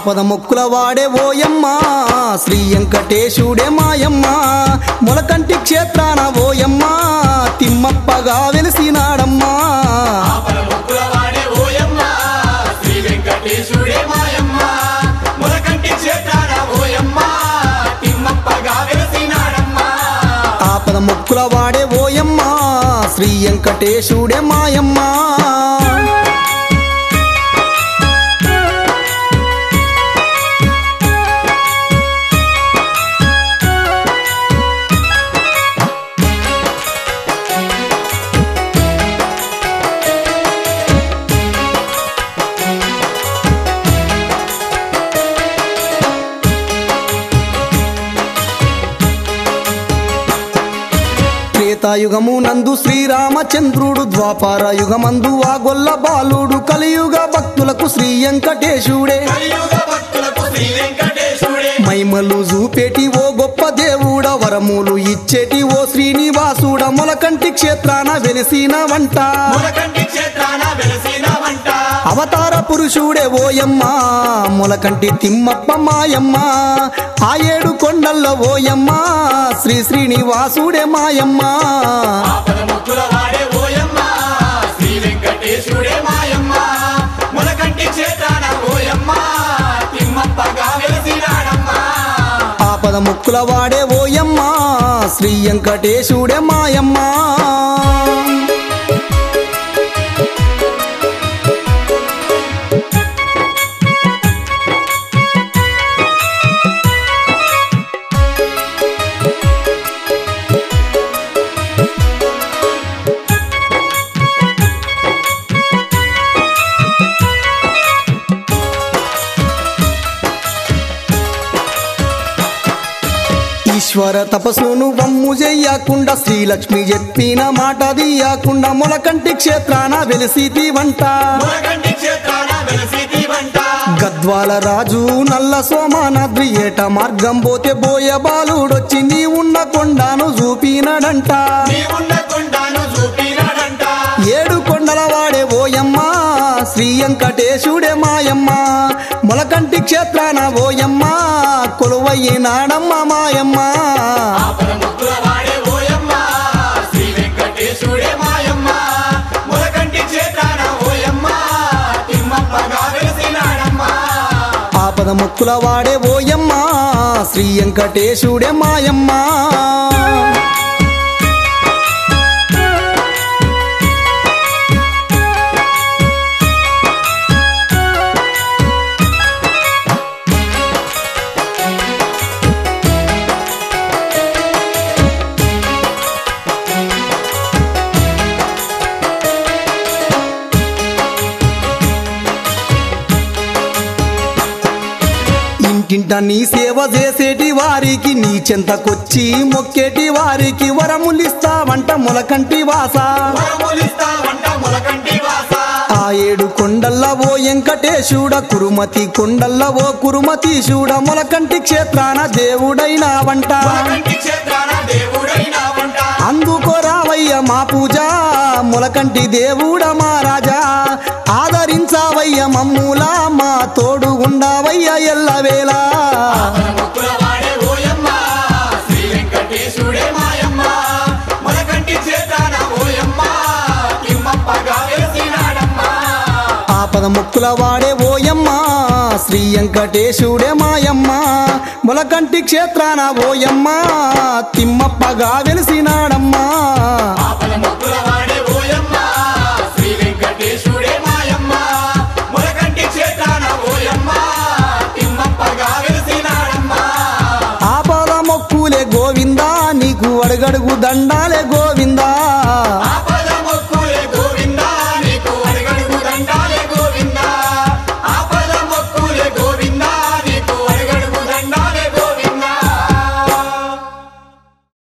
ఆపద మొక్కుల వాడే ఓయమ్మ శ్రీ వెంకటేశుడే మాయమ్మ మొలకంటి క్షేత్రాన ఓయమ్మ తిమ్మప్పగా వెలిసినాడమ్మా ఆపద ముక్కుల వాడే ఓయమ్మ శ్రీ వెంకటేశుడే మాయమ్మ మొలకంటి క్షేత్రాన ఓయమ్మ తిమ్మప్పగా వెలసినాడమ్మా ఆపద మొక్కుల వాడే ఓయమ్మ శ్రీ వెంకటేశుడే మాయమ్మ త్రేతాయుగము నందు శ్రీరామచంద్రుడు ద్వాపార యుగమందు ఆ గొల్ల బాలుడు కలియుగ భక్తులకు శ్రీ వెంకటేశుడే కలియుగ భక్తులకు శ్రీ వెంకటేశుడే మైమలు చూపేటి ఓ గొప్ప దేవుడ వరములు ఇచ్చేటి ఓ శ్రీనివాసుడ మొలకంటి క్షేత్రాన వెలిసిన వంట మొలకంటి క్షేత్రాన వెలసిన వంట అవతార పురుషుడే ఓయమ్మ మొలకంటి తిమ్మప్ప మాయమ్మ ఆ ఏడు కొండల్లో ఓయమ్మ శ్రీ శ్రీనివాసుడే మాయమ్మ ఆపద ముక్కుల వాడే ఓయమ్మ శ్రీ వెంకటేశుడే మాయమ్మ మొలకంటి క్షేత్రాన ఓయమ్మ తిమ్మప్పగా వెలసినాడమ్మా ఆపద ముక్కుల వాడే ఓయమ్మ శ్రీ వెంకటేశుడే మాయమ్మ ఈశ్వర తపస్సును వమ్ము చెయ్యకుండా శ్రీలక్ష్మి చెప్పిన మాట తీయకుండా మొలకంటి క్షేత్రాన వెలిసితి వంట మొలకంటి క్షేత్రాన వెలసితి వంట గద్వాల రాజు నల్ల సోమానాద్రి ఏట మార్గం పోతే బోయ బాలుడొచ్చి నీ ఉన్న కొండను చూపినడంట నీవున్న కొండను చూపినాడంట ఏడు కొండల వాడే ఓయమ్మ శ్రీ వెంకటేశుడే మాయమ్మ మొలకంటి క్షేత్రాన ఓయమ్మ కొలువయ్యినాడమ్మ మాయమ్మ ఆపద ముక్కుల వాడే ఓయమ్మ శ్రీ వెంకటేశుడే మాయమ్మ మొలకంటి క్షేత్రాన ఓయమ్మ తిమ్మప్పగా వెలసినాడమ్మా ఆపద ముక్కుల వాడే ఓయమ్మ శ్రీ వెంకటేశుడే మాయమ్మ ఇంటింట నీ సేవ చేసేటి వారికి నీ చెంతకొచ్చి మొక్కేటి వారికి వరములిస్తావంట మొలకంటి వాస వరములిస్తావంట మొలకంటి వాస ఆ ఏడు కొండల్ల ఓ వెంకటేశుడ కురుమతి కొండల్ల ఓ కురుమతీశుడ మొలకంటి క్షేత్రాన దేవుడైనావంట మొలకంటి క్షేత్రాన దేవుడైనావంట అందుకో రావయ్య మా పూజ మొలకంటి దేవుడ మా రాజా ఆదరించావయ్య మమ్ములా మా తోడు ఉండవయ్య ఎల్లవేళ ఆపద ముక్కుల వాడే ఓయమ్మ శ్రీ వెంకటేశుడే మాయమ్మ మొలకంటి క్షేత్రాన ఓయమ్మ తిమ్మప్పగా వెలసినాడమ్మా ఆపద ముక్కుల వాడే ఓయమ్మ శ్రీ వెంకటేశుడే మాయమ్మ మొలకంటి క్షేత్రాన ఓయమ్మ తిమ్మప్పగా వెలిసినాడమ్మా ఆపద ముక్కుల వాడే ఓయమ్మ శ్రీ వెంకటేశుడే మాయమ్మ మొలకంటి క్షేత్రాన ఓయమ్మ తిమ్మప్పగా వెలసినాడమ్మా ఆపద మొక్కులే గోవిందా నీకు అడుగడుగు దండాలే గోవిందా